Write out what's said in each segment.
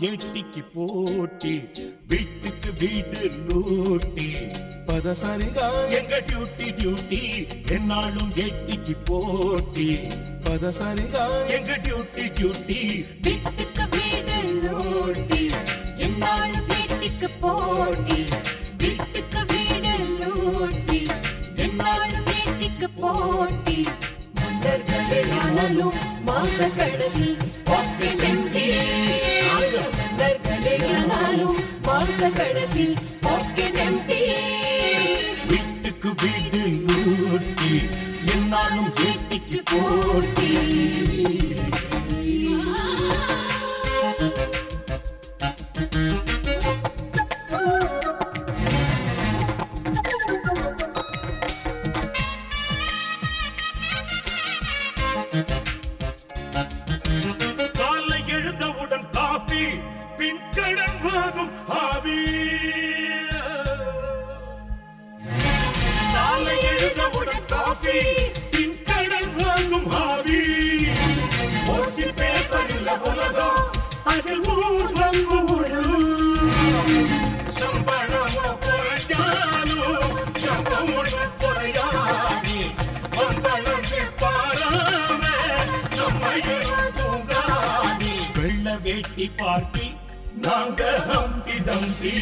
ஏட்டிக்கு போட்டி வீட்டுக்கு வீடு லூட்டி பதசரிகா எங்க டியூட்டி டியூட்டி என்னாலும் ஏட்டிக்கு போட்டி பதசரிகா எங்க டியூட்டி டியூட்டி வீட்டுக்கு வீடு லூட்டி என்னாலும் வீட்டுக்கு போட்டி வீட்டுக்கு வீடு லூட்டி என்னாலும் வீட்டுக்கு போட்டி மன்னர்களே ஆனாலும் மாச கடைசி பாக்கெட் எம்டி மன்னர்களே ஆனாலும் மாச கடைசி பாக்கெட் எம்டி வீட்டுக்கு வீடு லூட்டி என்னாலும் ஏட்டிக்கு போட்டி காலை எழுந்தவுடன் காஃபி பின் கடன் வாங்கும் ஆவி காலை எழுந்தவுடன் காஃபி பின் கடன் வாங்கும் ஆவி ஓசி பேப்பரில் உலகம் அதில் ஊர் வந்து சம்பளமோ குறைஞ்சாலும் சம்பளம் ஒன்று குறையாது வம்பளந்து பாராம நம்ம தூங்காது வெள்ள வேட்டி பார்ட்டி நாங்க ஹம்தி டம்தி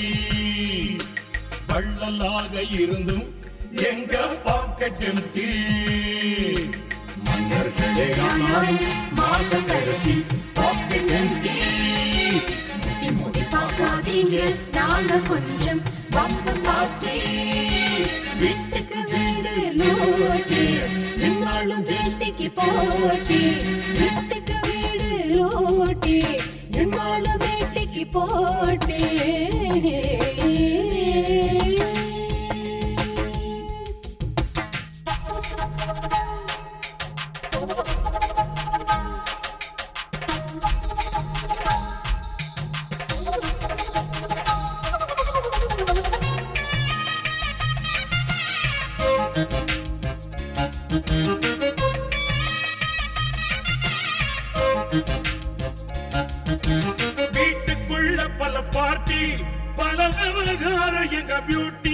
வள்ளலாக இருந்தும் எங்க பாக்கெட் எம்டி மன்னர்களே ஆனாலும் மாசம் கடைசி பாக்கெட் எம்டி முடி முடி பார்க்காதீங்க நாங்க கொஞ்சம் வம்பு பார்த்து வீட்டுக்கு வீடு லூட்டி என்னாலும் வீட்டுக்கு போட்டி வீட்டுக்கு வீடு லூட்டி என்னாலும் வீட்டுக்கு போட்டி வீட்டுக்குள்ள பல பார்ட்டி பல விவகாரம் எங்க பியூட்டி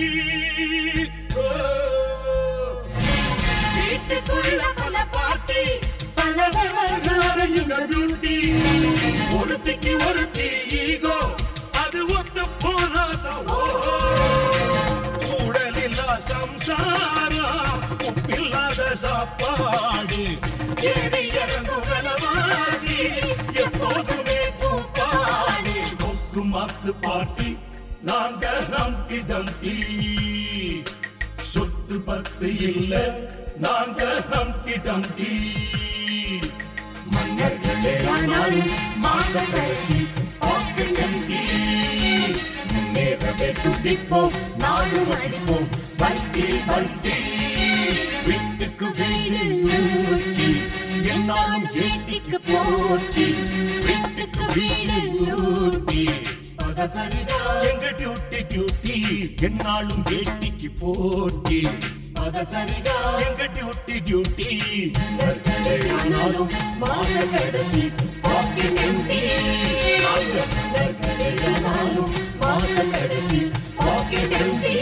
வீட்டுக்குள்ள பல பார்ட்டி பல விவகாரம் எங்க பியூட்டி ஒருத்திக்கு ஒருத்தி ஈகோ அது ஒத்து போனாதான் ஓஹோ கூடலில்லா சம்சாரம் உப்பில்லாத சாப்பாடு ஏறி இறங்கும் விலவாசி எப்போதுமே கூப்பாடு கொக்கு மாக்கு பாட்டி நாங்க ஹம்டி டம்டி சொத்து பத்து இல்ல நாங்க ஹம்டி டம்டி மன்னர்களே ஆனாலும் மாசம் கடைசி பாக்கெட் எம்டி முன்னேறவே துடிப்போம் நாளும் அடிப்போம் வட்டி வட்டி வீட்டுக்கு வீடு லூட்டி என்னாலும் ஏட்டிக்கு போட்டி வீட்டுக்கு வீடு லூட்டி பதசரிதா எங்க டியூட்டி டியூட்டி என்னாலும் ஏட்டிக்கு போட்டி பதசரிதா எங்க டியூட்டி டியூட்டி ஆனாலும் மாச கடைசி பாக்கெட் எம்டி ஆனாலும் மாச கடைசி பாக்கெட் எம்டி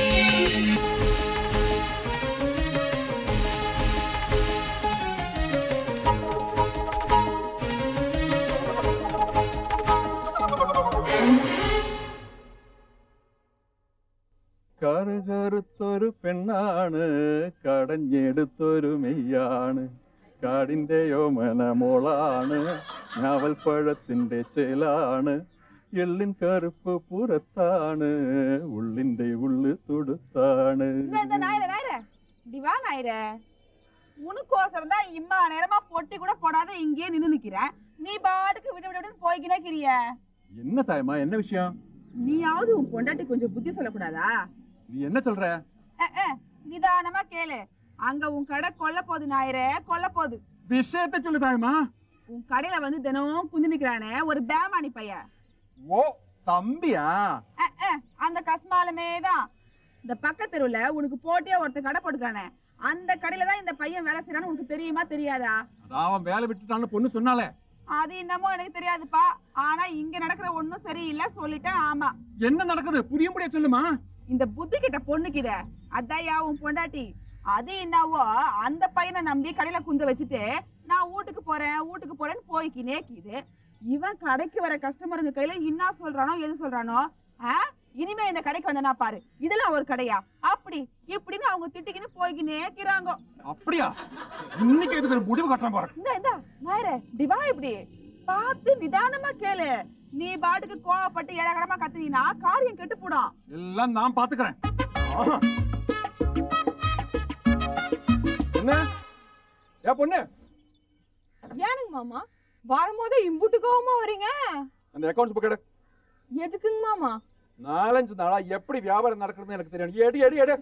കറുകറുത്തൊരു പെണ്ണാണ് കടഞ്ഞെടുത്തൊരു മെയ്യാണ് കാടിന്റെയോ മനമോളാണ് ഞാവൽപ്പഴത്തിന്റെ ചേലാണ് എള്ളിൻ കറുപ്പ് പുറത്താണ് ഉള്ളിന്റെ ഉള്ളു തുടുത്താണ് இந்த இந்த நாயிர நாயிர இப்படி வா நாயிர உனக்கோசரம் தான் இம்மா நேரமா பொட்டி கூட போடாத இங்கேயே நின்னு நிக்கிறேன் நீ பாட்டுக்கு விடு விடு விடுன்னு போய்க்கினே கிறிய என்ன தாயமா என்ன விஷயம் நீயாவது உன் பொண்டாட்டி கொஞ்சம் புத்தி சொல்லக்கூடாதா நீ என்ன சொல்ற அஹ், அஹ், நிதானமா கேளு அங்க உன் கடை கொல்ல போகுது நாயிர கொல்ல போகுது விஷயத்தை சொல்லு தாயமா உன் கடையில வந்து தினமும் குஞ்சு நிக்கிறானே ஒரு பேமானி பையன் ஓ தம்பியா அஹ், அஹ், அந்த கஸ்மாலுமே தான் இந்த பக்கத்து தெருவுல உனக்கு போட்டியா ஒருத்தன் கடை போட்டுக்கிறானே அந்த கடையில தான் இந்த பையன் வேலை செய்யறான்னு உனக்கு தெரியுமா தெரியாதா அதான் அவன் வேலை விட்டுட்டான்னு பொண்ணு சொன்னாலே அது என்னமோ எனக்கு தெரியாதுப்பா ஆனா இங்க நடக்கிற ஒண்ணும் சரியில்லை சொல்லிட்டேன் ஆமா என்ன நடக்குது புரியும்படியா சொல்லுமா இந்த புத்தி கிட்ட பொண்ணுக்குத அதாயா உன் பொண்டாட்டி அது என்னவோ அந்த பையனை நம்பி கடையில குந்த வச்சுட்டு நான் வீட்டுக்கு போறேன் வீட்டுக்கு போறேன்னு போய்க்கினே கீது இவன் கடைக்கு வர கஸ்டமருங்க கையில என்ன சொல்றானோ எது சொல்றானோ ஆ இனிமே இந்த கடைக்கு வந்தனா பாரு இதெல்லாம் ஒரு கடையா அப்படி இப்படின்னு அவங்க திட்டிக்கின்னு போய்க்கினே கிறாங்க அப்படியா இன்னைக்கு இதுக்கு ஒரு முடிவு கட்டணும் பாரு இந்த இந்த நாயரே திவா இப்படி பார்த்து நிதானமா கேளு நீ பாட்டுக்கு கோவப்பட்டு ஏழகடமா கத்துனீனா காரியம் கெட்டு போடும் எல்லாம் நான் பாத்துக்கிறேன் ஆஹா. பொண்ணு ஏ பொண்ணு ஏனுங்க மாமா வரும்போது இம்புட்டு கோவமா வரீங்க அந்த அக்கௌண்ட்ஸ் புக் எடு எதுக்குங்க மாமா நாலஞ்சு நாளா எப்படி வியாபாரம் நடக்குதுன்னு எனக்கு தெரியும் எடு எடு எடு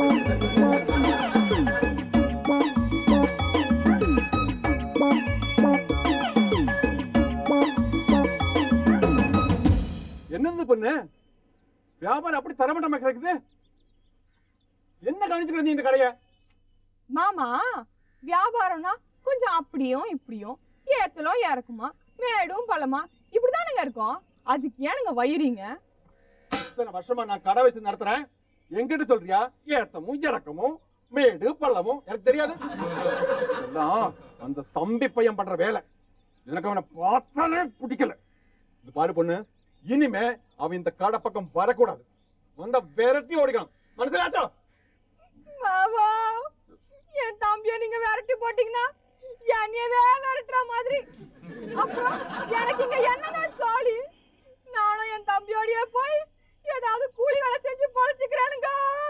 என்னது பொண்ணு வியாபாரம் அப்படி தரமட்டமா கிடக்குது என்ன கவனிச்சுக்கிற நீ இந்த கடைய மாமா வியாபாரம்னா கொஞ்சம் அப்படியும் இப்படியும் ஏத்தலும் இறக்குமா மேடும் பள்ளமா இப்படிதானுங்க இருக்கும் அதுக்கு ஏனுங்க வயிறீங்க இத்தனை வருஷமா நான் கடை வச்சு நடத்துறேன் என்கிட்ட சொல்றியா ஏத்தமும் இறக்கமும் மேடு பள்ளமும் எனக்கு தெரியாது எல்லாம் அந்த தம்பி பையன் பண்ற வேலை எனக்கு அவனை பார்த்தாலே பிடிக்கல இது பாரு பொண்ணு இனிமே அவன் இந்த கடை பக்கம் வரக்கூடாது வந்த விரட்டி ஓடிக்கலாம் மனசிலாச்சோ மாமா என் தம்பிய நீங்க விரட்டி போட்டீங்கன்னா என்னையவே விரட்டுற மாதிரி அப்புறம் எனக்கு இங்க என்னங்க சோழி நானும் என் தம்பியோடய போய் ஏதாவது கூலி வேலை செஞ்சு பொழைச்சுக்கிறேனுங்க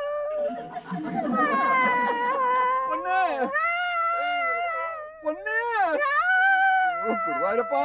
பொண்ணு பொண்ணு ஓ, குருவாயூரப்பா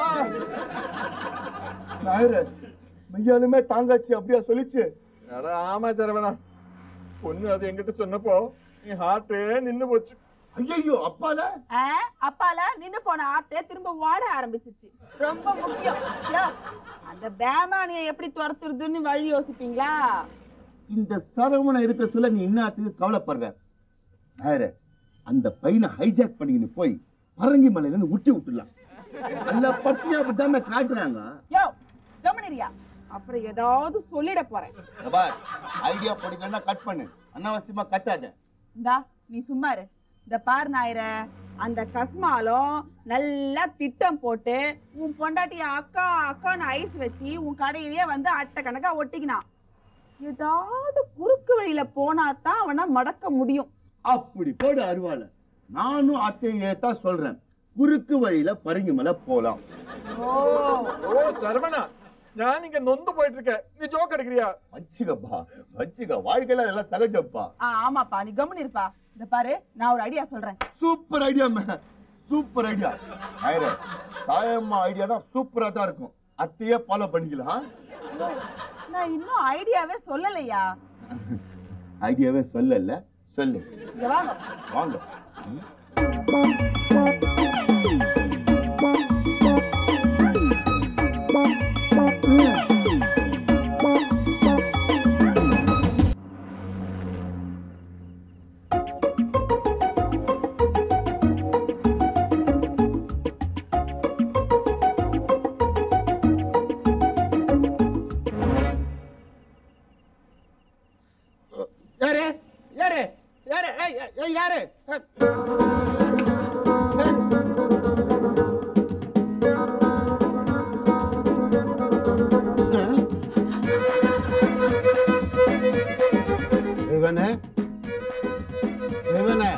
நாயரே மெய்யாலுமே தாங்காச்சி அப்படியா சொல்லிச்சு அட ஆமா சரவணா பொண்ணு அது என்கிட்ட சொன்னப்போ நீ ஹார்ட்டே நின்னு போச்சு ஐயோ அப்பால ஆ, அப்பால நின்னு போன ஆட்டே திரும்ப ஓட ஆரம்பிச்சிருச்சு ரொம்ப முக்கியம் யோ, அந்த பேமானியை எப்படி துரத்துறதுன்னு வழி யோசிப்பீங்களா இந்த சரவணன் இருக்க சொல்ல நீ இன்னத்துக்கு கவலைப்படுற நாயரே அந்த பையனை ஹைஜாக் பண்ணிக்கின்னு போய் பரங்கி மலையில இருந்து விட்டு விட்டுலாம் நல்ல பட்டியா விட்டாம காட்டுறாங்க யோ கவனிரியா அப்புறம் ஏதாவது சொல்லிட போறேன் ஐடியா படிக்கணும்னா கட் பண்ணு அனாவசியமா கட்டாத இந்தா நீ சும்மா இரு இந்த பார் நாயர அந்த கஸ்மாலும் நல்லா திட்டம் போட்டு உன் பொண்டாட்டிய அக்கா அக்கான்னு ஐஸ் வச்சு உன் கடையிலேயே வந்து அட்டை கணக்கா ஒட்டிக்கினான் ஏதாவது குறுக்கு வழியில போனா தான் அவனை மடக்க முடியும் அப்படி போடு அருவால நானும் அத்தையே தான் சொல்றேன் குறுக்கு வழியில பரங்கி மலை போலாம் ஓ ஓ சரவணா நான் இங்க நொந்து போயிட்டு இருக்கேன் நீ ஜோக் அடிக்கிறியா வச்சுக்கப்பா வச்சுக்க வாழ்க்கையில எல்லாம் சகஜப்பா ஆ, ஆமாப்பா நீ கம்முன்னு இருப்பா இந்த பாரு நான் ஒரு ஐடியா சொல்றேன் சூப்பர் ஐடியா சூப்பர் ஐடியா ஐயரே தாயம்மா ஐடியா தான் சூப்பரா தான் இருக்கும் அத்தையே ஃபாலோ பண்ணிக்கலாம் நான் இன்னும் ஐடியாவே சொல்லலையா ஐடியாவே சொல்லல சொல்லு இங்க வாங்க வாங்க யாரு யாரு யாரு ஏய், ஏய், ஏய், யாரு ஏய். இவனே இவனே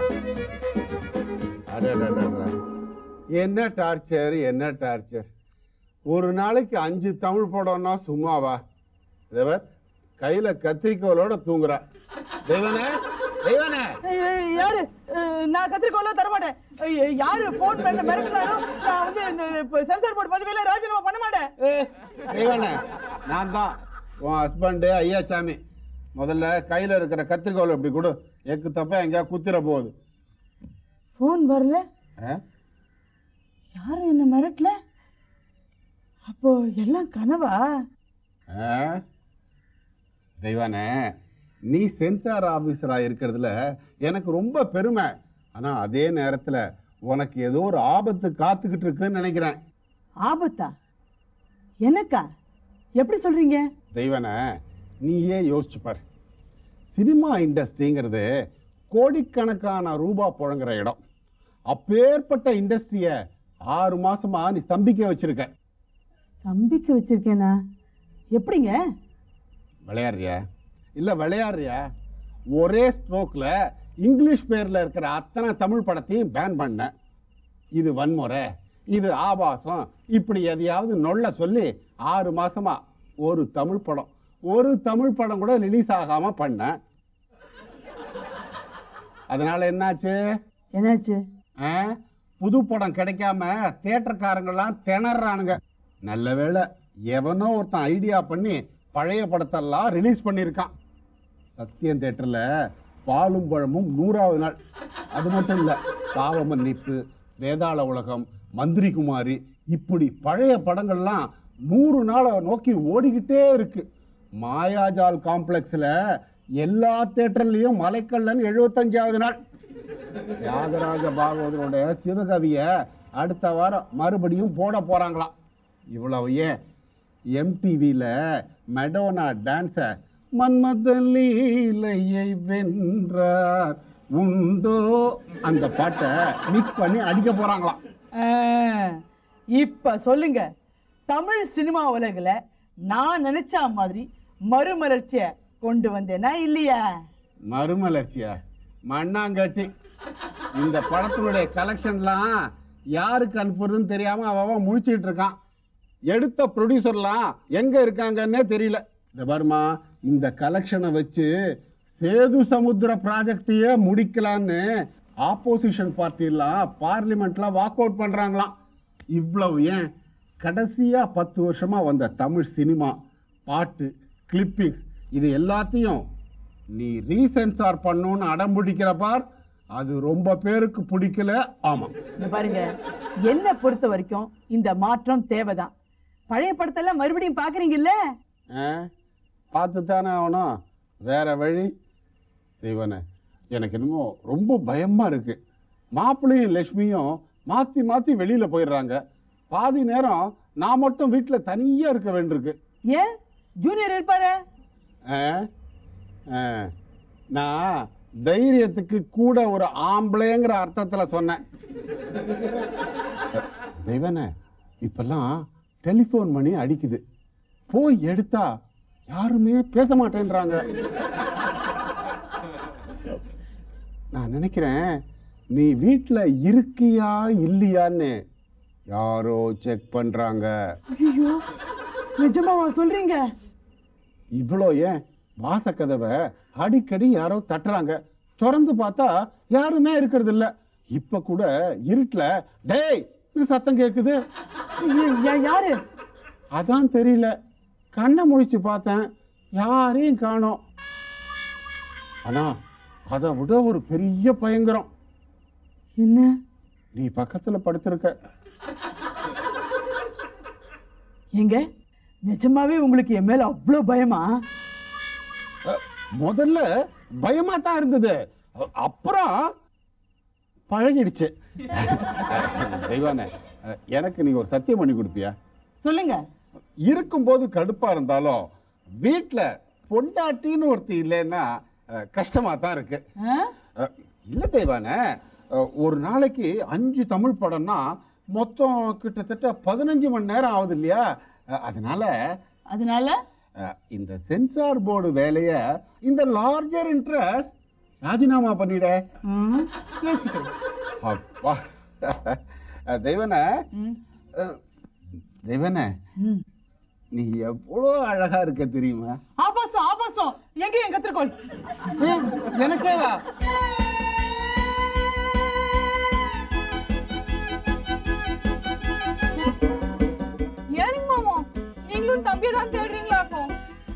அடடடடா. என்ன டார்ச்சர் என்ன டார்ச்சர் ஒரு நாளைக்கு அஞ்சு தமிழ் படம்னா சும்மாவா தேவர் கையில கத்திரிக்கோலோட தூங்குறா தேவனே தேவனே யாரு நான் கத்திரிக்கோல தரமாட்டேன் யாரு போன் பண்ண மிரட்டினாலும் நான் வந்து இந்த சென்சார் போர்டு பதவியில ராஜினாமா பண்ண மாட்டேன் ஏ, தேவனே நான் தான் உன் ஹஸ்பண்டு ஐயாசாமி முதல்ல கையில இருக்கிற கத்திரிக்கோல் இப்படி கொடு எக்கு தப்ப எங்கேயா குத்திர போகுது போன் வரல ஆ? யாரும் என்ன மிரட்டல அப்போ எல்லாம் கனவா ஆ? தெய்வானே நீ சென்சார் ஆபீசரா இருக்கிறதுல எனக்கு ரொம்ப பெருமை ஆனா அதே நேரத்துல உனக்கு ஏதோ ஒரு ஆபத்து காத்துக்கிட்டு இருக்குன்னு நினைக்கிறேன் ஆபத்தா எனக்கா எப்படி சொல்றீங்க தெய்வனை நீயே யோசிச்சு பாரு சினிமா இண்டஸ்ட்ரிங்கிறது கோடிக்கணக்கான ரூபா புழங்குற இடம் அப்பேற்பட்ட இண்டஸ்ட்ரியை ஆறு மாசமா நீ ஸ்தம்பிக்க வச்சிருக்க தம்பிக்க வச்சிருக்கேனா எப்படிங்க விளையாடுறியா இல்லை விளையாடுறியா ஒரே ஸ்ட்ரோக்ல இங்கிலீஷ் பேர்ல இருக்கிற அத்தனை தமிழ் படத்தையும் பேன் பண்ண இது வன்முறை இது ஆபாசம் இப்படி எதையாவது நொல்ல சொல்லி ஆறு மாசமா ஒரு தமிழ் படம் ஒரு தமிழ் படம் கூட ரிலீஸ் ஆகாம பண்ண அதனால என்னாச்சு என்னாச்சு ஆ? புது படம் கிடைக்காம தியேட்டர்காரங்கெல்லாம் திணறானுங்க நல்ல வேளை எவனோ ஒருத்தன் ஐடியா பண்ணி பழைய படத்தெல்லாம் ரிலீஸ் பண்ணியிருக்கான் சத்யம் தேட்டரில் பாலும் பழமும் நூறாவது நாள் அது மட்டும் இல்லை பாவ மன்னிப்பு வேதாள உலகம் மந்திரி குமாரி இப்படி பழைய படங்கள்லாம் நூறு நாளை நோக்கி ஓடிக்கிட்டே இருக்கு மாயாஜால் காம்ப்ளெக்ஸில் எல்லா தேட்டர்லேயும் மலைக்கல்லன் எழுபத்தஞ்சாவது நாள் தியாகராஜ பாகவதரோட சிவகவிய அடுத்த வாரம் மறுபடியும் போட போறாங்களாம் இவ்வளவு ஏன் எம்டிவியில் மெடோனா டான்ஸை மன்மதன் லீலையை வென்றார் உண்டோ அந்த பாட்டை மிக்ஸ் பண்ணி அடிக்க போறாங்களாம் ஆ, இப்ப சொல்லுங்க தமிழ் சினிமா உலகில் நான் நினைச்ச மாதிரி மறுமலர்ச்சிய கொண்டு வந்தேனா இல்லையா மறுமலர்ச்சியா மண்ணாங்கட்டி இந்த படத்தினுடைய கலெக்ஷன்லாம் யாருக்கு அனுப்புறதுன்னு தெரியாம அவன் அவன் முழிச்சிட்டு இருக்கான் எடுத்த ப்ரொடியூசர்லாம் எங்க இருக்காங்கன்னே தெரியல இந்த பாருமா இந்த கலெக்ஷனை வச்சு சேது சமுத்திர ப்ராஜெக்டையே முடிக்கலான்னு ஆப்போசிஷன் பார்ட்டிலாம் பார்லிமெண்ட்ல வாக் அவுட் பண்றாங்களாம் இவ்வளவு ஏன் கடைசியா பத்து வருஷமா வந்த தமிழ் சினிமா பாட்டு கிளிப்பிங்ஸ் இது எல்லாத்தையும் நீ ரீசென்சார் பண்ணணும்னு அடம் பிடிக்கிற பார் அது ரொம்ப பேருக்கு பிடிக்கல ஆமா இந்த பாருங்க என்னை பொறுத்த வரைக்கும் இந்த மாற்றம் தேவைதான் பழைய படத்தெல்லாம் மறுபடியும் பாக்குறீங்கல்ல பார்த்து தானே ஆகணும் வேற வழி தெய்வனே எனக்கு என்னமோ ரொம்ப பயமா இருக்கு மாப்பிள்ளையும் லட்சுமியும் மாத்தி மாத்தி வெளியில போயிடுறாங்க பாதி நேரம் நான் மட்டும் வீட்டுல தனியா இருக்க வேண்டியிருக்கு ஏன் ஜூனியர் இருப்பாரு ஆ? ஆ. நான் தைரியத்துக்கு கூட ஒரு ஆம்பளைங்கிற அர்த்தத்துல சொன்னேன் தெய்வனே இப்பெல்லாம் டெலிஃபோன் மணி அடிக்குது போய் எடுத்தா யாருமே பேச மாட்டேன்றாங்க நான் நினைக்கிறேன் நீ வீட்டில் இருக்கியா இல்லையான்னு யாரோ செக் பண்றாங்க ஐயோ நிஜமாவா சொல்றீங்க இவ்வளோ ஏன் வாசக்கதவை அடிக்கடி யாரோ தட்டுறாங்க திறந்து பார்த்தா யாருமே இருக்கிறது இல்ல இப்ப கூட இருட்டுல டேய் சத்தம் கேக்குது யா- யா- யாரு அதான் தெரியல கண்ணை முழிச்சு பார்த்தேன் யாரையும் காணோம் ஆனா அதை விட ஒரு பெரிய பயங்கரம் என்ன நீ பக்கத்துல படுத்திருக்க ஏங்க நிஜமாவே உங்களுக்கு என் மேல அவ்வளோ பயமா முதல்ல பயமா தான் இருந்தது அ- அப்புறம் பழகிடுச்சு தெய்வானே எனக்கு நீ ஒரு சத்தியம் பண்ணி கொடுப்பியா சொல்லுங்க இருக்கும்போது கடுப்பா இருந்தாலும் வீட்டில் பொண்டாட்டின்னு ஒருத்தி இல்லைன்னா அஹ், கஷ்டமா தான் இருக்கு ஆ? அஹ், இல்ல தெய்வானே அஹ், ஒரு நாளைக்கு அஞ்சு தமிழ் படம்னா மொத்தம் கிட்டத்தட்ட பதினஞ்சு மணி நேரம் ஆகுது இல்லையா அஹ், அதனால அதனால அஹ், இந்த சென்சார் போர்டு வேலையை இந்த லார்ஜர் இன்ட்ரெஸ்ட் ராஜினாமா பண்ணிட ம், யோசிக்கிறேன். அப்பா அஹ், தெய்வனே ம், அஹ், தெய்வனே ம். நீ எவ்வளோ அழகா இருக்க தெரியுமா ஆபாசம் ஆபாசம் எங்க என் கத்திரிக்கோள் ஏய், எனக்கே வா ஏனுங்க மாமா நீங்களும் தம்பியை தான் தேடுறீங்களாக்கும்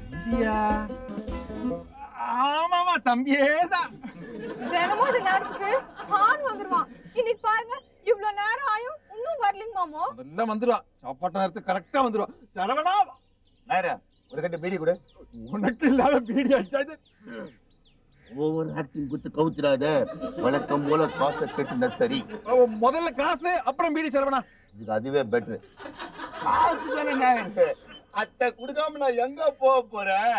ஆமாமா தம்பியே தான் தினமும் இந்த நேரத்துக்கு ஆண் வந்துருவான் இன்னைக்கு பாருங்க இவ்வளவு நேரம் ஆயும் இன்னும் வரலைங்க மாமா முதல்ல வந்துருவான் சாப்பாட்டு நேரத்துக்கு கரெக்டா வந்துருவான் சரவணா வேற ஒரு கட்டு பீடி கொடு உனக்கு இல்லாத பீடி அடிச்சாது ஓவர் ஆக்டிங் கொடுத்து கவுத்துறாத வழக்கம் போல காசை கேட்டுனா சரி முதல்ல காசு அப்புறம் பீடி சரவணா இதுக்கு அதுவே பெட்ரு காசு தானே நான் அத்தை கொடுக்காம நான் எங்க போக போறேன்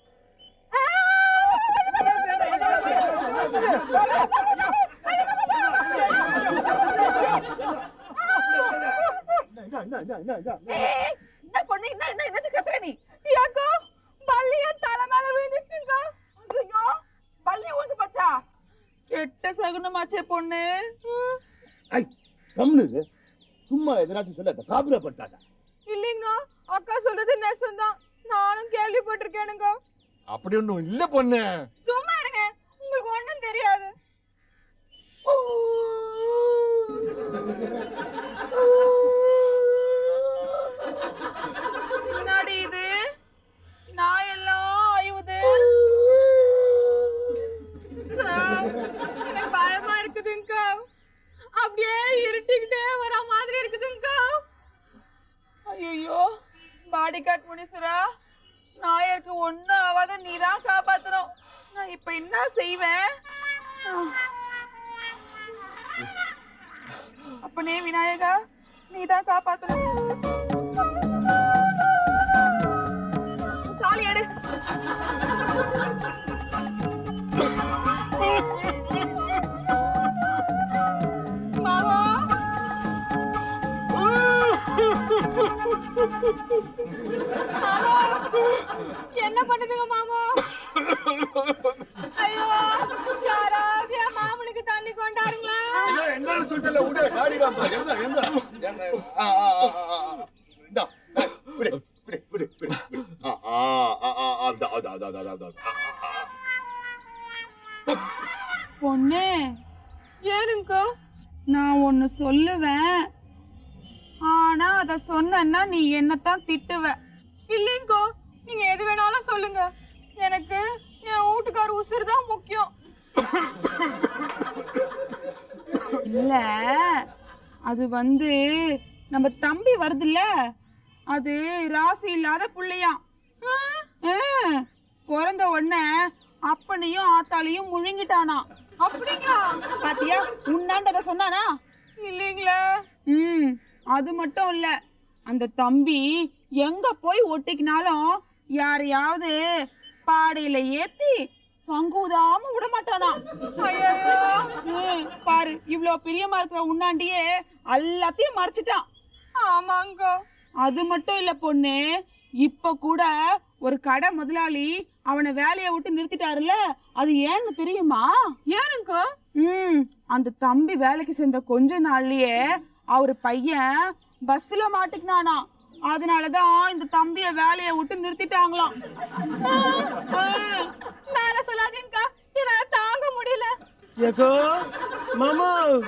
ஏய், என்ன பொண்ணு என்ன என்ன என்னது கத்துற நீ ஏக்கோ பள்ளிய தலை மேல விழுந்துச்சுங்க ஐயோ பள்ளி ஊந்து போச்சா கெட்ட சகுனமாச்சே பொண்ணு ம். ஐ கம்னு சும்மா எதனாச்சும் சொல்ல அந்த காபிரப்பட்டாதா இல்லைங்க அக்கா சொல்றது நெசம்தான் நானும் கேள்விப்பட்டிருக்கேனுங்க அப்படி ஒண்ணும் இல்ல பொண்ணு சும்மா இருங்க உங்களுக்கு ஒண்ணும் தெரியாது என்னடி இது நான் எல்லாம் ஆயுது எனக்கு பயமா இருக்குதுங்க அப்படியே இருட்டிக்கிட்டே வர மாதிரி இருக்குதுங்க ஐயோ பாடி கார்ட் முனிசுரா நாயருக்கு ஒண்ணும் ஆகாத நீ தான் காப்பாத்தணும் நான் இப்ப என்ன செய்வேன் அப்பனே விநாயகா நீ தான் காப்பாத்தணும் காளி எடு மாமா மாமா, என்ன பண்ணுதுங்க மாமா ஐயோ யாராவது என் மாமனுக்கு தண்ணி கொண்டாருங்களா என்னன்னு சொல்லிட்டு விடு காடி காம்பா என்ன என்ன என்ன? ஆ, ஆ, ஆ, ஆ, ஆ. இந்தா, ஏய், விடு, விடு, விடு, விடு, விடு. ஆ, ஆ, ஆ, ஆ, ஆ, அதா, அதா, அதா, அதா, அதா, அதா. ஆ, ஆ, ஆ. பொண்ணு ஏனுங்க நான் ஒன்னு சொல்லுவேன் ஆனா அத சொன்னா நீ என்னத்தான் திட்டுவ இல்லைங்கோ நீங்க எது வேணாலும் சொல்லுங்க எனக்கு என் வீட்டுக்கார உசுறு தான் முக்கியம் இல்ல அது வந்து நம்ம தம்பி வருதுல்ல அது ராசி இல்லாத புள்ளையாம் ஆ, பிறந்த உடனே அப்பனையும் ஆத்தாளையும் முழுங்கிட்டானா அப்படிங்களா பாத்தியா உன்னாண்டத சொன்னானா இல்லைங்களா ம் அது மட்டும் இல்ல அந்த தம்பி எங்க போய் ஒட்டிக்கினாலும் யாரையாவது பாடையில ஏத்தி சங்கூதாம விட மாட்டானா ஐயோ ம், பாரு இவ்ளோ பிரியமா இருக்கிற உன்னாண்டியே எல்லாத்தையும் மறைச்சிட்டான் ஆமாங்க அது மட்டும் இல்ல பொண்ணு இப்ப கூட ஒரு கடை முதலாளி அவனை வேலையை விட்டு நிறுத்திட்டாருல அது ஏன்னு தெரியுமா ஏனுங்க ம் அந்த தம்பி வேலைக்கு சேர்ந்த கொஞ்ச நாள்லயே அவர் பையன் பஸ்ல மாட்டிக்கினானா அதனாலதான் இந்த தம்பிய வேலையை விட்டு நிறுத்திட்டாங்களாம் மேல சொல்லாதீங்கக்கா என்னால தாங்க முடியல ஏக்கோ மாமா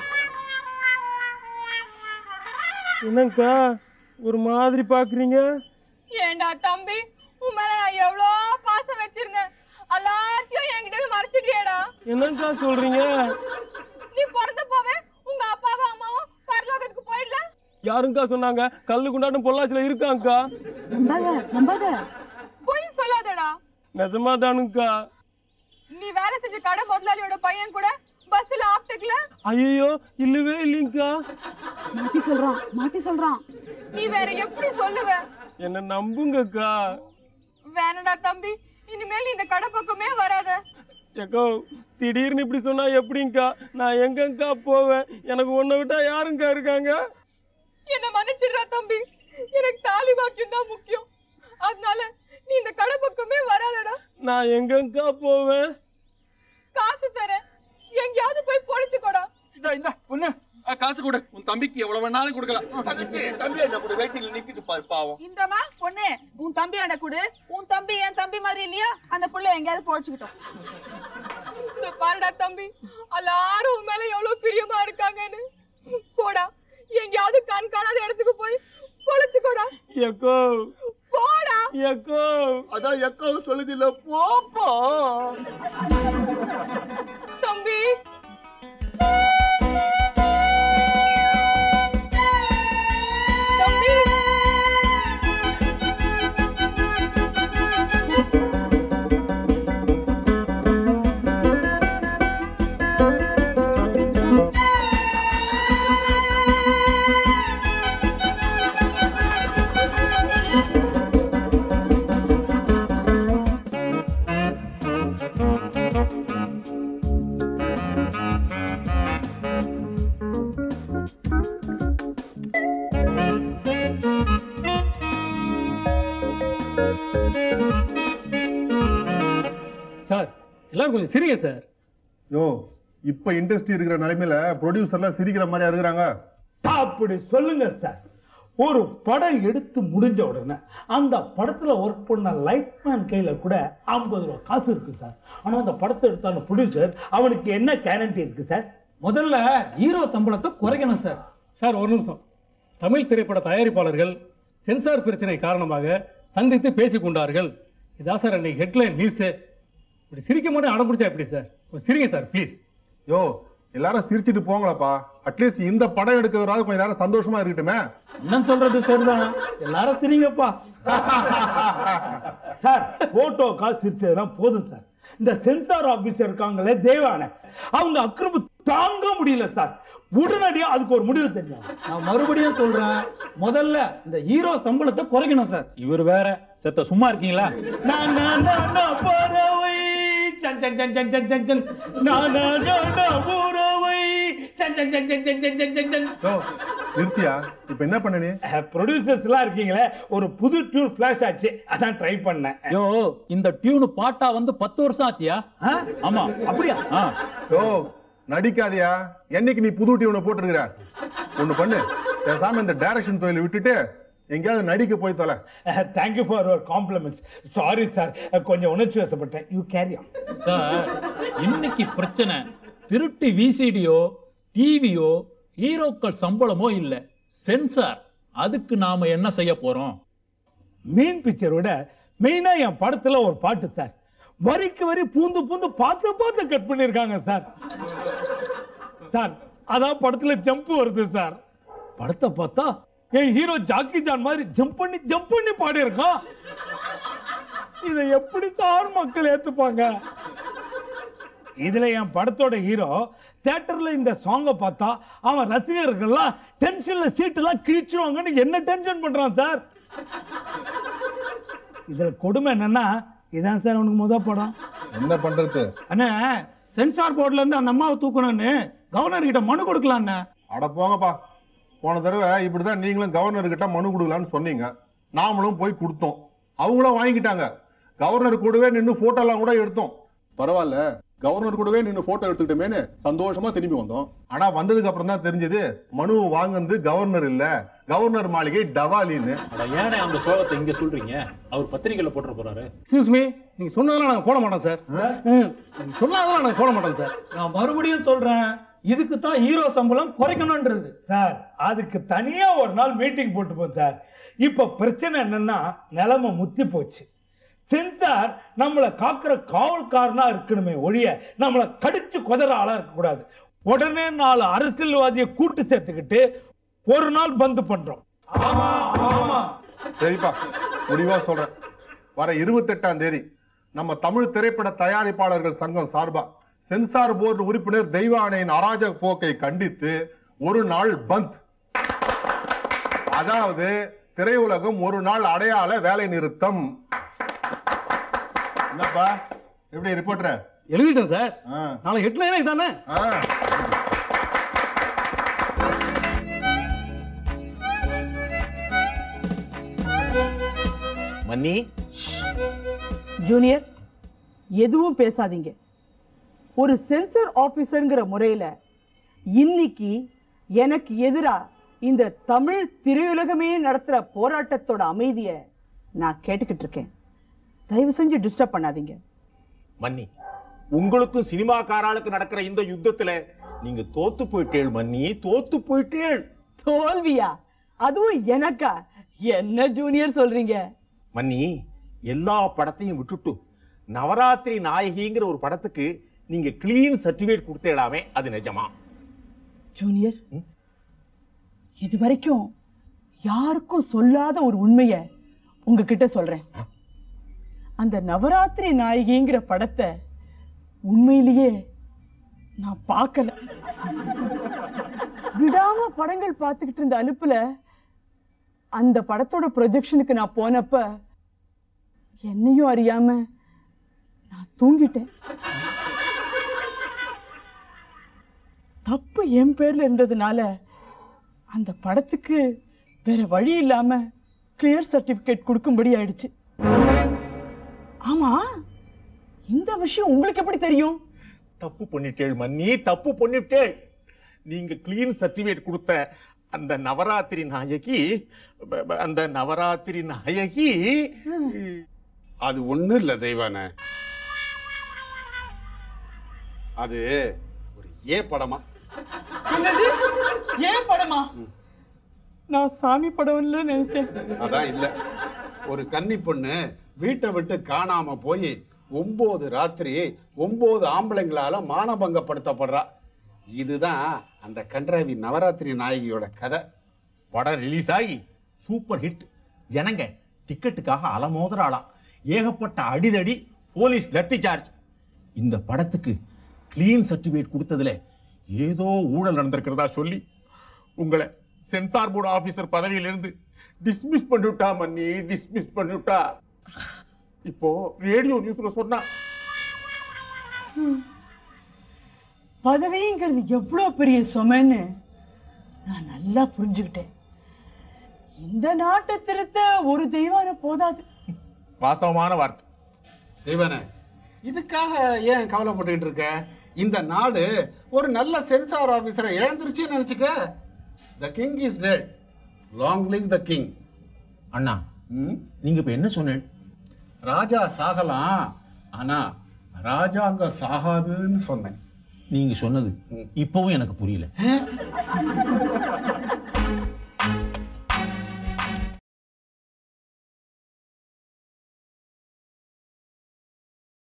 என்னங்கக்கா ஒரு மாதிரி பாக்குறீங்க ஏண்டா தம்பி உன் மேல நான் எவ்வளோ பாசம் வச்சிருந்தேன் எல்லாத்தையும் என்கிட்ட இருந்து மறைச்சிட்டியேடா என்னங்கக்கா சொல்றீங்க நீ பிறந்த போவே உங்க அப்பாவும் அம்மாவும் பரலோகத்துக்கு போயிடல யாருங்கக்கா சொன்னாங்க கல்லு குண்டாட்டம் பொள்ளாச்சில இருக்காங்கக்கா நம்பாத நம்பாத பொய் சொல்லாதடா நிஜமா தானுங்கக்கா நீ வேலை செஞ்ச கடை முதலாளியோட பையன் கூட பஸ்ல ஆப்டெக்ல ஐயோ இல்லவே இல்லைங்கக்கா மாத்தி சொல்றான் மாத்தி சொல்றான் நீ வேற எப்படி சொல்லுவ என்ன நம்புங்கக்கா வேணடா தம்பி இனிமேல் நீ இந்த கடை பக்கமே வராத ஏக்கோ திடீர்னு இப்படி சொன்னா எப்படிங்கக்கா நான் எங்கங்கக்கா போவேன் எனக்கு உன்னை விட்டா யாருங்கக்கா இருக்காங்க என்ன மன்னிச்சிடுறா தம்பி எனக்கு தாலி பாக்கியம் தான் முக்கியம் அதனால நீ இந்த கடை பக்கமே வராதடா நான் எங்கங்கக்கா போவேன் காசு தரேன் எங்கேயாவது போய் பொழிச்சுக்கோடா இந்த இந்த பொண்ணு அஹ், காசு கொடு உன் தம்பிக்கு எவ்வளவு வேணாலும் கொடுக்கலாம் தங்கச்சி தம்பி என்ன கூட வெயிட்டிங்ல நிக்குது பாரு பாவம் இந்தமா பொண்ணு உன் தம்பி அண்ட குடு உன் தம்பி என் தம்பி மாதிரி இல்லையா அந்த புள்ள எங்கேயாவது பொழைச்சுக்கிட்டோம் இந்த பாருடா தம்பி எல்லாரும் உன் மேல எவ்வளவு பிரியமா இருக்காங்கன்னு போடா எங்கேயாவது கண் காணாத இடத்துக்கு போய் பொழைச்சுக்கோடா ஏக்கோ போடா ஏக்கோ அதான் எக்காவும் சொல்லுது இல்ல போப்பா தம்பி தம்பி சார் கொஞ்சம் சிரிங்க சார் யோ இப்ப இண்டஸ்ட்ரி இருக்கிற நிலைமையில ப்ரொடியூசர்லாம் சிரிக்கிற மாதிரியா இருக்கிறாங்க அப்படி சொல்லுங்க சார் ஒரு படம் எடுத்து முடிஞ்ச உடனே அந்த படத்துல ஒர்க் பண்ண லைட்மேன் கையில கூட ஐம்பது ரூபா காசு இருக்கு சார் ஆனா அந்த படத்தை எடுத்தான ப்ரொடியூசர் அவனுக்கு என்ன கேரண்டி இருக்கு சார் முதல்ல ஹீரோ சம்பளத்தை குறைக்கணும் சார் சார் ஒரு நிமிஷம் தமிழ் திரைப்பட தயாரிப்பாளர்கள் சென்சார் பிரச்சனை காரணமாக சந்தித்து பேசிக் கொண்டார்கள் இதான் சார் அன்னைக்கு ஹெட்லைன் நியூஸு இப்படி சிரிக்க மாட்டேன் அடம் பிடிச்சா எப்படி சார் கொஞ்சம் சிரிங்க சார் ப்ளீஸ் யோ எல்லாரும் சிரிச்சிட்டு போங்களாப்பா அட்லீஸ்ட் இந்த படம் எடுக்கிறவராவது கொஞ்ச நேரம் சந்தோஷமா இருக்கட்டுமே என்ன சொல்றது சரிதான் எல்லாரும் சிரிங்கப்பா சார் போட்டோ காசு சிரிச்சதுதான் போதும் சார் இந்த சென்சார் ஆபீசர் இருக்காங்களே தேவான அவங்க அக்கிரம தாங்க முடியல சார் உடனடியா அதுக்கு ஒரு முடிவு தெரியும் நான் மறுபடியும் சொல்றேன் முதல்ல இந்த ஹீரோ சம்பளத்தை குறைக்கணும் சார் இவர் வேற செத்த சும்மா இருக்கீங்களா நான் நான் நான் நான் பறவை சன் சன் சன் சன் சன் சன் சன் நான் நான் நான் நான் பறவை சன் சன் சன் சன் சன் சன் சன் சன் சன் யோ நிறுத்தியா இப்ப என்ன பண்ண நீ ப்ரொடியூசர்ஸ் எல்லாம் இருக்கீங்களே ஒரு புது டியூன் ஃபிளாஷ் ஆச்சு அதான் ட்ரை பண்ணேன் யோ இந்த டியூன் பாட்டா வந்து பத்து வருஷம் ஆச்சியா ஆமா அப்படியா ஆ யோ நடிக்காதியா என்னைக்கு நீ புது டியூனை போட்டுருக்கிற ஒண்ணு பண்ணு பேசாம இந்த டைரக்ஷன் தொழிலை விட்டுட்டு எங்கேயாவது நடிக்க போய் தொலை thank you for your compliments sorry sir கொஞ்சம் உணர்ச்சி வசப்பட்டேன் யூ கேரி ஆன் சார் இன்னைக்கு பிரச்சனை திருட்டு விசிடியோ டிவியோ ஹீரோக்கள் சம்பளமோ இல்ல சென்சார் அதுக்கு நாம என்ன செய்ய போறோம் மெயின் பிக்சரோட மெயினா என் படத்துல ஒரு பாட்டு சார் வரிக்கு வரி பூந்து பூந்து பார்த்து பார்த்து கட் பண்ணிருக்காங்க சார் சார் அதான் படத்துல ஜம்ப் வருது சார் படத்தை பார்த்தா என் ஹீரோ ஜாக்கி ஜான் மாதிரி ஜம்ப் பண்ணி ஜம்ப் பண்ணி பாடி இருக்கான் இதை எப்படி சார் மக்கள் ஏத்துப்பாங்க இதுல என் படத்தோட ஹீரோ தியேட்டர்ல இந்த சாங்கை பார்த்தா அவன் ரசிகர்கள்லாம் டென்ஷன்ல சீட்டெல்லாம் கிழிச்சிருவாங்கன்னு என்ன டென்ஷன் பண்றான் சார் இதுல கொடுமை என்னன்னா இதான் சார் உனக்கு முத படம் என்ன பண்றது அண்ணே சென்சார் போர்டுல இருந்து அந்த அம்மாவை தூக்கணும்னு கவர்னர் கிட்ட மனு கொடுக்கலாம் அண்ணே அட போங்கப்பா போன தடவை இப்படிதான் நீங்களும் கவர்னர் கிட்ட மனு கொடுக்கலான்னு சொன்னீங்க நாமளும் போய் கொடுத்தோம் அவங்களும் வாங்கிட்டாங்க கவர்னர் கூடவே நின்று போட்டோ எல்லாம் கூட எடுத்தோம் பரவாயில்ல கவர்னர் கூடவே நின்று போட்டோ எடுத்துக்கிட்டோமேனு சந்தோஷமா திரும்பி வந்தோம் ஆனா வந்ததுக்கு அப்புறம் தான் தெரிஞ்சது மனு வாங்குனது கவர்னர் இல்ல கவர்னர் மாளிகை டவாலின்னு அட ஏனே அந்த சோகத்தை இங்க சொல்றீங்க அவர் பத்திரிகையில போட்டுற போறாரு எக்ஸ்கியூஸ் மீ நீங்க சொன்னதெல்லாம் நாங்க போட மாட்டோம் சார் ம், நீங்க சொன்னதெல்லாம் நாங்க போட மாட்டோம் சார் நான் மறுபடியும் சொல்றேன் இதுக்கு தான் ஹீரோ சம்பளம் குறைக்கணும்ன்றது சார் அதுக்கு தனியா ஒரு நாள் மீட்டிங் போட்டுப்போம் சார் இப்ப பிரச்சனை என்னன்னா நிலைமை முத்தி போச்சு சென்சார் நம்மளை காக்கிற காவல்காரனா இருக்கணுமே ஒழிய நம்மளை கடிச்சு குதற ஆளா இருக்கக்கூடாது உடனே நாலு அரசியல்வாதியை கூட்டு சேர்த்துக்கிட்டு ஒரு நாள் பந்து பண்றோம் ஆமா ஆமா சரிப்பா முடிவா சொல்றேன் வர இருபத்தெட்டாம் தேதி நம்ம தமிழ் திரைப்பட தயாரிப்பாளர்கள் சங்கம் சார்பா சென்சார் போர்டு உறுப்பினர் தெய்வ ஆணையின் அராஜக போக்கை கண்டித்து ஒரு நாள் பந்த் அதாவது திரையுலகம் ஒரு நாள் அடையாள வேலை நிறுத்தம் என்னப்பா எப்படி ரிப்போர்ட்டர் எழுதிட்டேன் சார் நாளைக்கு ஹெட்லைனே இதானே மன்னி ஜூனியர் எதுவும் பேசாதீங்க ஒரு சென்சர் ஆபீசர்ங்கிற முறையில இன்னைக்கு எனக்கு எதிரா இந்த தமிழ் திரையுலகமே நடத்துற போராட்டத்தோட அமைதிய நான் கேட்டுக்கிட்டு இருக்கேன் தயவு செஞ்சு டிஸ்டர்ப் பண்ணாதீங்க மன்னி உங்களுக்கும் சினிமாக்காராளுக்கு நடக்கிற இந்த யுத்தத்துல நீங்க தோத்து போயிட்டேள் மன்னி தோத்து போயிட்டேள் தோல்வியா அதுவும் எனக்கா என்ன ஜூனியர் சொல்றீங்க மன்னி எல்லா படத்தையும் விட்டுட்டு நவராத்திரி நாயகிங்கிற ஒரு படத்துக்கு நீங்க கிளீன் சர்டிபிகேட் கொடுத்தேடாமே அது நிஜமா ஜூனியர் இது வரைக்கும் யாருக்கும் சொல்லாத ஒரு உண்மைய உங்ககிட்ட சொல்றேன் அந்த நவராத்திரி நாயகிங்கிற படத்தை உண்மையிலேயே நான் பார்க்கல விடாம படங்கள் பார்த்துக்கிட்டு இருந்த அலுப்புல அந்த படத்தோட ப்ரொஜெக்ஷனுக்கு நான் போனப்ப என்னையும் அறியாம நான் தூங்கிட்டேன் தப்பு என் பேர்ல இருந்ததுனால அந்த படத்துக்கு வேற வழி இல்லாம கிளியர் சர்டிபிகேட் கொடுக்கும்படி ஆயிடுச்சு ஆமா இந்த விஷயம் உங்களுக்கு எப்படி தெரியும் தப்பு பண்ணிட்டேள் மன்னி தப்பு பண்ணிட்டேள் நீங்க கிளீன் சர்டிபிகேட் கொடுத்த அந்த நவராத்திரி நாயகி ப- ப- அந்த நவராத்திரி நாயகி அது ஒண்ணும் இல்ல தெய்வானே அது ஒரு ஏ படமா என்னது? ஏன் படமா நான் சாமி படம்ல நினைச்சேன் அதான் இல்ல ஒரு கன்னி பொண்ணு வீட்டை விட்டு காணாம போய் ஒன்பது ராத்திரி ஒன்பது ஆம்பளைங்களால மானபங்கப்படுத்தப்படுறா இதுதான் அந்த கன்றாவி நவராத்திரி நாயகியோட கதை படம் ரிலீஸ் ஆகி சூப்பர் ஹிட் ஜனங்க டிக்கெட்டுக்காக அலமோதுறாளாம் ஏகப்பட்ட அடிதடி போலீஸ் லத்தி சார்ஜ் இந்த படத்துக்கு கிளீன் சர்டிபிகேட் கொடுத்ததுல ஏதோ ஊழல் நடந்திருக்கிறதா சொல்லி உங்களை சென்சார் போர்டு ஆபீசர் பதவியிலிருந்து டிஸ்மிஸ் பண்ணிவிட்டா மன்னி டிஸ்மிஸ் பண்ணிவிட்டா இப்போ ரேடியோ நியூஸ்ல சொன்னா பதவிங்கிறது எவ்வளவு பெரிய சுமைன்னு நான் நல்லா புரிஞ்சுக்கிட்டேன் இந்த நாட்டை திருத்த ஒரு தெய்வான போதாது வாஸ்தவமான வார்த்தை தெய்வானே இதுக்காக ஏன் கவலைப்பட்டுக்கிட்டு இருக்க இந்த நாடு ஒரு நல்ல சென்சார் ஆபீசரை இழந்துருச்சுன்னு நினைச்சுக்க the king is dead long live the king அண்ணா நீங்க இப்ப என்ன சொன்னேன் ராஜா சாகலாம் ஆனா ராஜாங்க சாகாதுன்னு சொன்னேன் நீங்க சொன்னது இப்பவும் எனக்கு புரியல